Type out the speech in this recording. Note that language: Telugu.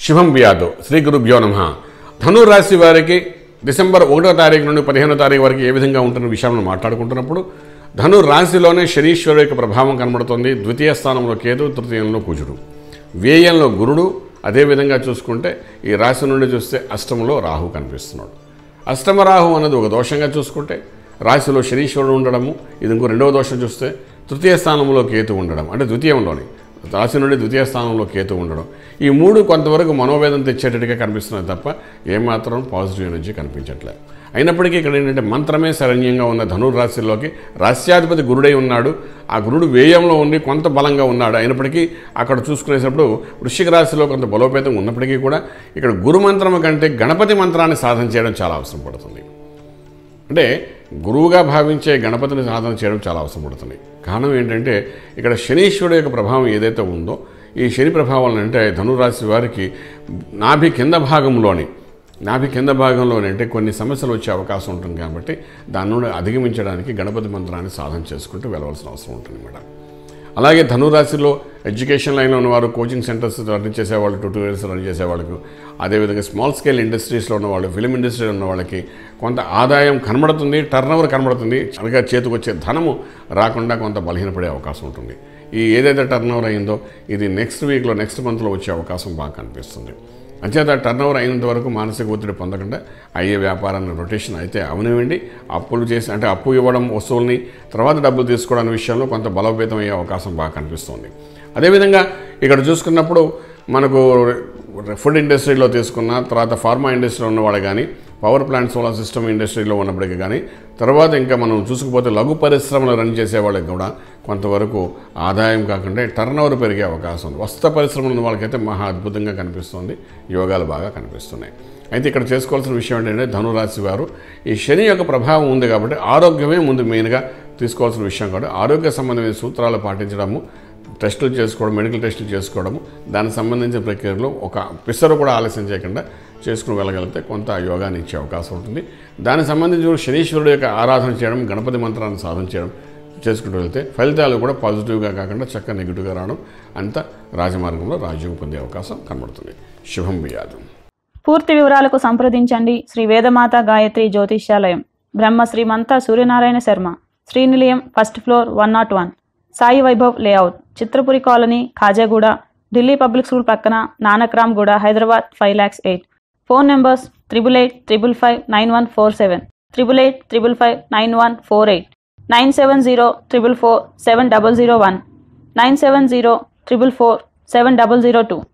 శుభం వ్యాధు శ్రీ గురుభ్యో నమ ధను రాశి వారికి డిసెంబర్ ఒకటో తారీఖు నుండి పదిహేనో తారీఖు వరకు ఏ విధంగా ఉంటున్న విషయాలను మాట్లాడుకుంటున్నప్పుడు ధను రాశిలోనే శనీశ్వరు యొక్క ప్రభావం కనబడుతుంది ద్వితీయ స్థానంలో కేతు తృతీయంలో కుజుడు వ్యయంలో గురుడు అదేవిధంగా చూసుకుంటే ఈ రాశి నుండి చూస్తే అష్టమంలో రాహు కనిపిస్తున్నాడు అష్టమ రాహు అన్నది ఒక దోషంగా చూసుకుంటే రాశిలో శనీశ్వరుడు ఉండడము ఇది ఇంకో రెండవ దోషం చూస్తే తృతీయ స్థానంలో కేతు ఉండడం అంటే ద్వితీయంలోని రాశి నుండి ద్వితీయ స్థానంలో కేతు ఉండడం ఈ మూడు కొంతవరకు మనోవేదన తెచ్చేటట్టుగా కనిపిస్తున్నాయి తప్ప ఏమాత్రం పాజిటివ్ ఎనర్జీ కనిపించట్లేదు అయినప్పటికీ ఇక్కడ ఏంటంటే మంత్రమే శరణ్యంగా ఉన్న ధనుర్రాశిలోకి రాశ్యాధిపతి గురుడై ఉన్నాడు ఆ గురుడు వ్యయంలో ఉండి కొంత బలంగా ఉన్నాడు అయినప్పటికీ అక్కడ చూసుకునేటప్పుడు వృశ్చిక రాశిలో కొంత బలోపేతం ఉన్నప్పటికీ కూడా ఇక్కడ గురు మంత్రం కంటే గణపతి మంత్రాన్ని సాధన చేయడం చాలా అవసరం పడుతుంది అంటే గురువుగా భావించే గణపతిని సాధన చేయడం చాలా అవసరం పడుతుంది కారణం ఏంటంటే ఇక్కడ శనీశ్వరుడు యొక్క ప్రభావం ఏదైతే ఉందో ఈ శని ప్రభావం అంటే ధనురాశి వారికి నాభి కింద భాగంలోని నాభి కింద భాగంలోని అంటే కొన్ని సమస్యలు వచ్చే అవకాశం ఉంటుంది కాబట్టి దాని నుండి అధిగమించడానికి గణపతి మంత్రాన్ని సాధన చేసుకుంటూ వెళ్ళవలసిన అవసరం ఉంటుంది మేడం అలాగే ధనురాశిలో ఎడ్యుకేషన్ లైన్లో ఉన్నవారు కోచింగ్ సెంటర్స్ రన్ చేసేవాళ్ళు ట్యూటోరియల్స్ రన్ చేసేవాళ్ళకు అదేవిధంగా స్మాల్ స్కేల్ ఇండస్ట్రీస్లో ఉన్నవాళ్ళు ఫిలిం ఇండస్ట్రీలో ఉన్న వాళ్ళకి కొంత ఆదాయం కనబడుతుంది టర్న్ ఓవర్ కనబడుతుంది అనగా చేతికి వచ్చే ధనము రాకుండా కొంత బలహీనపడే అవకాశం ఉంటుంది ఈ ఏదైతే టర్న్ ఓవర్ అయిందో ఇది నెక్స్ట్ వీక్లో నెక్స్ట్ మంత్లో వచ్చే అవకాశం బాగా కనిపిస్తుంది అంచేత టర్న్ ఓవర్ అయినంత వరకు మానసిక ఒత్తిడి పొందకుండా అయ్యే వ్యాపారాన్ని రొటేషన్ అయితే అవనివ్వండి అప్పులు చేసి అంటే అప్పు ఇవ్వడం వస్తువుల్ని తర్వాత డబ్బులు తీసుకోవడం అనే విషయంలో కొంత బలోపేతం అయ్యే అవకాశం బాగా కనిపిస్తుంది అదేవిధంగా ఇక్కడ చూసుకున్నప్పుడు మనకు ఫుడ్ ఇండస్ట్రీలో తీసుకున్న తర్వాత ఫార్మా ఇండస్ట్రీలో ఉన్నవాడు కానీ పవర్ ప్లాంట్ సోలార్ సిస్టమ్ ఇండస్ట్రీలో ఉన్నప్పటికీ కానీ తర్వాత ఇంకా మనం చూసుకుపోతే లఘు పరిశ్రమలు రన్ చేసే వాళ్ళకి కూడా కొంతవరకు ఆదాయం కాకుండా టర్న్ ఓవర్ పెరిగే అవకాశం ఉంది వస్త్ర పరిశ్రమలు ఉన్న వాళ్ళకైతే మహా అద్భుతంగా కనిపిస్తుంది యోగాలు బాగా కనిపిస్తున్నాయి అయితే ఇక్కడ చేసుకోవాల్సిన విషయం ఏంటంటే ధనురాశి వారు ఈ శని యొక్క ప్రభావం ఉంది కాబట్టి ఆరోగ్యమే ముందు మెయిన్గా తీసుకోవాల్సిన విషయం కాబట్టి ఆరోగ్య సంబంధమైన సూత్రాలు పాటించడము టెస్టులు చేసుకోవడం మెడికల్ టెస్టులు చేసుకోవడము దానికి సంబంధించిన ప్రక్రియలో ఒక పిసరు కూడా ఆలస్యం చేయకుండా చేసుకుని వెళ్ళగలిగితే కొంత యోగాన్ని ఇచ్చే అవకాశం ఉంటుంది దానికి సంబంధించి శనీశ్వరుడు యొక్క ఆరాధన చేయడం గణపతి మంత్రాన్ని సాధన చేయడం చేసుకుంటూ వెళ్తే ఫలితాలు కూడా పాజిటివ్గా కాకుండా చక్కగా నెగిటివ్గా రావడం అంత రాజమార్గంలో రాజ్యం పొందే అవకాశం కనబడుతుంది శుభం బియాదం పూర్తి వివరాలకు సంప్రదించండి Shri Vedamata Gayatri Jyotishyalayam Brahma Srimantha Suryanarayana Sharma Srinilayam first floor one nought one Sai Vaibhav layout Chitrapuri colony Khajaguda Delhi public school పక్కన Nanakram Guda Hyderabad five lakhs eight phone numbers triple eight triple five nine one four seven triple eight triple five nine one four eight nine seven zero triple four seven double zero one nine seven zero triple four seven double zero two